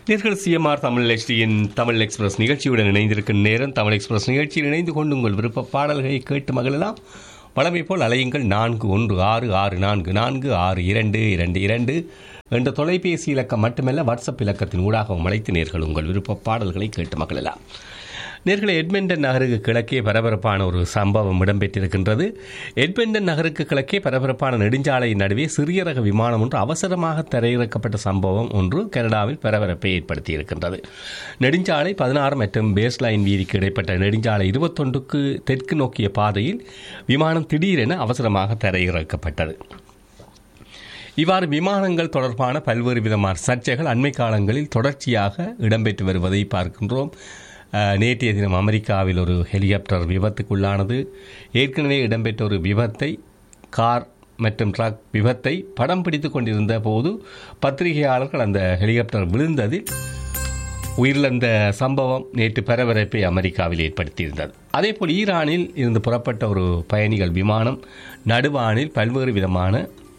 நேர்கள் சிஎம்ஆர் தமிழ் எஸ்டியின் தமிழ் எக்ஸ்பிரஸ் நிகழ்ச்சியுடன் இணைந்திருக்கும் நேரம் தமிழ் எக்ஸ்பிரஸ் நிகழ்ச்சியில் இணைந்து கொண்டு உங்கள் விருப்ப பாடல்களை கேட்டு மகிழலாம் வழமை போல் அலையுங்கள் நான்கு ஒன்று ஆறு ஆறு நான்கு நான்கு ஆறு இரண்டு இரண்டு இரண்டு என்ற தொலைபேசி இலக்கம் மட்டுமல்ல வாட்ஸ்அப் இலக்கத்தின் ஊடாகவும் அழைத்து நேர்கள் உங்கள் விருப்ப பாடல்களை கேட்டு மகிழலாம் நேர்களை எட்மெண்டன் நகருக்கு கிழக்கே பரபரப்பான ஒரு சம்பவம் இடம்பெற்றிருக்கின்றது எட்மெண்டன் நகருக்கு கிழக்கே பரபரப்பான நெடுஞ்சாலை நடுவே சிறிய ரக விமானம் ஒன்று அவசரமாக தரையிறக்கப்பட்ட சம்பவம் ஒன்று கனடாவில் பரபரப்பை ஏற்படுத்தியிருக்கின்றது நெடுஞ்சாலை பதினாறு மற்றும் பேஸ்லைன் வீதிக்கு இடைப்பட்ட நெடுஞ்சாலை இருபத்தொன்றுக்கு தெற்கு நோக்கிய பாதையில் விமானம் திடீரென அவசரமாக தரையிறக்கப்பட்டது இவ்வாறு விமானங்கள் தொடர்பான பல்வேறு விதமான சர்ச்சைகள் அண்மை காலங்களில் தொடர்ச்சியாக இடம்பெற்று வருவதை பார்க்கின்றோம் அஹ், நேற்றைய தினம் அமெரிக்காவில் ஒரு ஹெலிகாப்டர் விபத்துக்குள்ளானது ஏற்கனவே இடம்பெற்ற ஒரு விபத்தை கார் மற்றும் ட்ரக் விபத்தை படம் பிடித்து கொண்டிருந்த போது பத்திரிகையாளர்கள் அந்த ஹெலிகாப்டர் விழுந்ததில் உயிரிழந்த சம்பவம் நேற்று பரபரப்பை அமெரிக்காவில் ஏற்படுத்தியிருந்தது அதேபோல் ஈரானில் இருந்து புறப்பட்ட ஒரு பயணிகள் விமானம் நடுவானில் பல்வேறு விதமான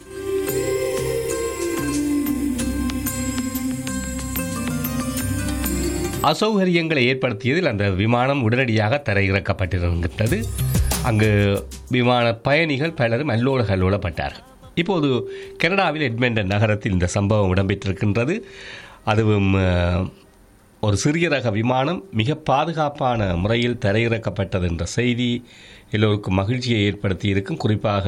அசௌகரியங்களை ஏற்படுத்தியதில் அந்த விமானம் உடனடியாக தரையிறக்கப்பட்டிருக்கின்றது அங்கு விமான பயணிகள் பலரும் அல்லோல கல்லோலப்பட்டார்கள் இப்போது கனடாவில் எட்மெண்டன் நகரத்தில் இந்த சம்பவம் இடம்பெற்றிருக்கின்றது அதுவும் அஹ், ஒரு சிறிய ரக விமானம் மிக பாதுகாப்பான முறையில் தரையிறக்கப்பட்டது என்ற செய்தி எல்லோருக்கும் மகிழ்ச்சியை ஏற்படுத்தி இருக்கும் குறிப்பாக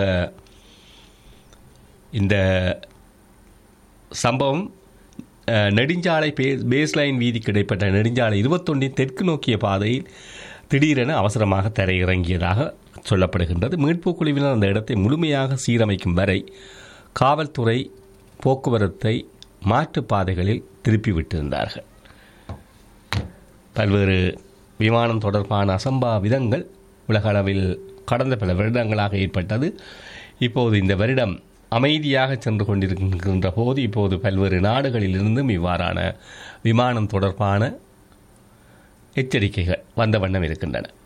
இந்த சம்பவம் அஹ், நெடுஞ்சாலை பே பேஸ்லைன் வீதிக்கு இடைப்பட்ட நெடுஞ்சாலை இருபத்தொன்றின் தெற்கு நோக்கிய பாதையில் திடீரென அவசரமாக தரையிறங்கியதாக சொல்லப்படுகின்றது மீட்புக் குழுவினர் அந்த இடத்தை முழுமையாக சீரமைக்கும் வரை காவல்துறை போக்குவரத்தை மாற்றுப் பாதைகளில் திருப்பிவிட்டிருந்தார்கள் பல்வேறு விமானம் தொடர்பான அசம்பாவிதங்கள் உலக அளவில் கடந்த பல வருடங்களாக ஏற்பட்டது இப்போது இந்த வருடம் அமைதியாக சென்று கொண்டிருக்கின்ற போது இப்போது பல்வேறு நாடுகளிலிருந்தும் இவ்வாறான விமானம் தொடர்பான எச்சரிக்கைகள் வந்த வண்ணம் இருக்கின்றன